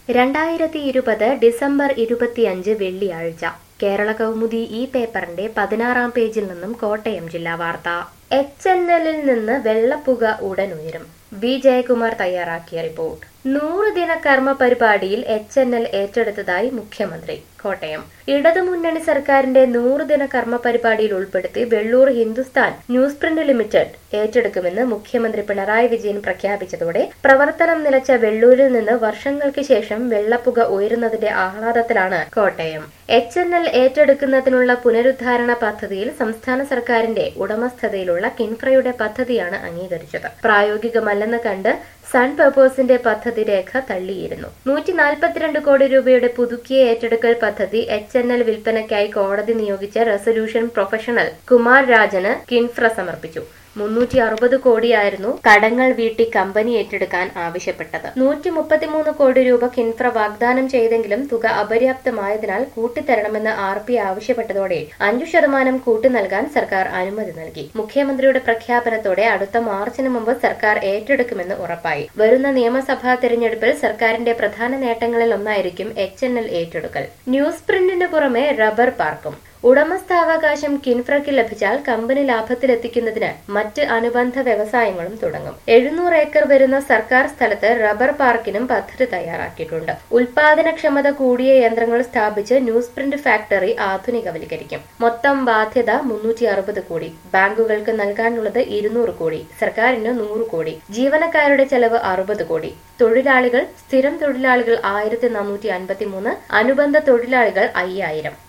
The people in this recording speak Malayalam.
രണ്ടായിരത്തി ഇരുപത് ഡിസംബർ ഇരുപത്തിയഞ്ച് വെള്ളിയാഴ്ച കേരള കൗമുദി ഈ പേപ്പറിന്റെ പതിനാറാം പേജിൽ നിന്നും കോട്ടയം ജില്ലാ വാർത്ത എച്ച് എൻ എല്ലിൽ നിന്ന് വെള്ളപ്പുക ഉടൻ ഉയരും ബി ജയകുമാർ തയ്യാറാക്കിയ റിപ്പോർട്ട് നൂറ് ദിന കർമ്മ പരിപാടിയിൽ എച്ച് എൻ എൽ ഏറ്റെടുത്തതായി മുഖ്യമന്ത്രി കോട്ടയം ഇടതുമുന്നണി സർക്കാരിന്റെ നൂറ് ദിന കർമ്മ പരിപാടിയിൽ ഉൾപ്പെടുത്തി Vellur Hindustan news print limited ഏറ്റെടുക്കുമെന്ന് മുഖ്യമന്ത്രി പിണറായി വിജയൻ പ്രഖ്യാപിച്ചതോടെ പ്രവർത്തനം നിലച്ച വെള്ളൂരിൽ നിന്ന് വർഷങ്ങൾക്ക് ശേഷം വെള്ളപ്പുക ഉയരുന്നതിന്റെ ആഹ്ലാദത്തിലാണ് കോട്ടയം എച്ച് എൻ എൽ ഏറ്റെടുക്കുന്നതിനുള്ള പുനരുദ്ധാരണ പദ്ധതിയിൽ സംസ്ഥാന സർക്കാരിന്റെ ഉടമസ്ഥതയിലുള്ള കിൻഫ്രയുടെ പദ്ധതിയാണ് അംഗീകരിച്ചത് പ്രായോഗികമല്ലെന്ന് കണ്ട് സൺ പേപ്പേഴ്സിന്റെ പദ്ധതി രേഖ തള്ളിയിരുന്നു നൂറ്റി നാൽപ്പത്തിരണ്ട് കോടി രൂപയുടെ പുതുക്കിയ ഏറ്റെടുക്കൽ പദ്ധതി എച്ച് എൻ എൽ വിൽപ്പനയ്ക്കായി കോടതി നിയോഗിച്ച റെസൊല്യൂഷൻ പ്രൊഫഷണൽ കുമാർ രാജന് കിൻഫ്ര സമർപ്പിച്ചു മുന്നൂറ്റി അറുപത് കോടിയായിരുന്നു കടങ്ങൾ വീട്ടി കമ്പനി ഏറ്റെടുക്കാൻ ആവശ്യപ്പെട്ടത് നൂറ്റി മുപ്പത്തിമൂന്ന് കോടി രൂപ കിൻഫ്ര വാഗ്ദാനം ചെയ്തെങ്കിലും തുക അപര്യാപ്തമായതിനാൽ കൂട്ടിത്തരണമെന്ന് ആർ പി ആവശ്യപ്പെട്ടതോടെ അഞ്ചു ശതമാനം കൂട്ടി നൽകാൻ സർക്കാർ അനുമതി നൽകി മുഖ്യമന്ത്രിയുടെ പ്രഖ്യാപനത്തോടെ അടുത്ത മാർച്ചിന് മുമ്പ് സർക്കാർ ഏറ്റെടുക്കുമെന്ന് ഉറപ്പായി വരുന്ന നിയമസഭാ തെരഞ്ഞെടുപ്പിൽ സർക്കാരിന്റെ പ്രധാന നേട്ടങ്ങളിൽ ഒന്നായിരിക്കും എച്ച് എൻ എൽ ഏറ്റെടുക്കൽ ന്യൂസ് പ്രിന്റിന് പുറമെ റബ്ബർ പാർക്കും ഉടമസ്ഥാവകാശം കിൻഫ്രയ്ക്ക് ലഭിച്ചാൽ കമ്പനി ലാഭത്തിലെത്തിക്കുന്നതിന് മറ്റ് അനുബന്ധ വ്യവസായങ്ങളും തുടങ്ങും എഴുന്നൂറ് ഏക്കർ വരുന്ന സർക്കാർ സ്ഥലത്ത് റബ്ബർ പാർക്കിനും പദ്ധതി തയ്യാറാക്കിയിട്ടുണ്ട് ഉൽപാദനക്ഷമത കൂടിയ യന്ത്രങ്ങൾ സ്ഥാപിച്ച് ന്യൂസ് പ്രിന്റ് ഫാക്ടറി ആധുനികവൽക്കരിക്കും മൊത്തം ബാധ്യത മുന്നൂറ്റി അറുപത് കോടി ബാങ്കുകൾക്ക് നൽകാനുള്ളത് ഇരുന്നൂറ് കോടി സർക്കാരിന് നൂറ് കോടി ജീവനക്കാരുടെ ചെലവ് അറുപത് കോടി തൊഴിലാളികൾ സ്ഥിരം തൊഴിലാളികൾ ആയിരത്തി നാനൂറ്റി അൻപത്തി മൂന്ന് അനുബന്ധ തൊഴിലാളികൾ അയ്യായിരം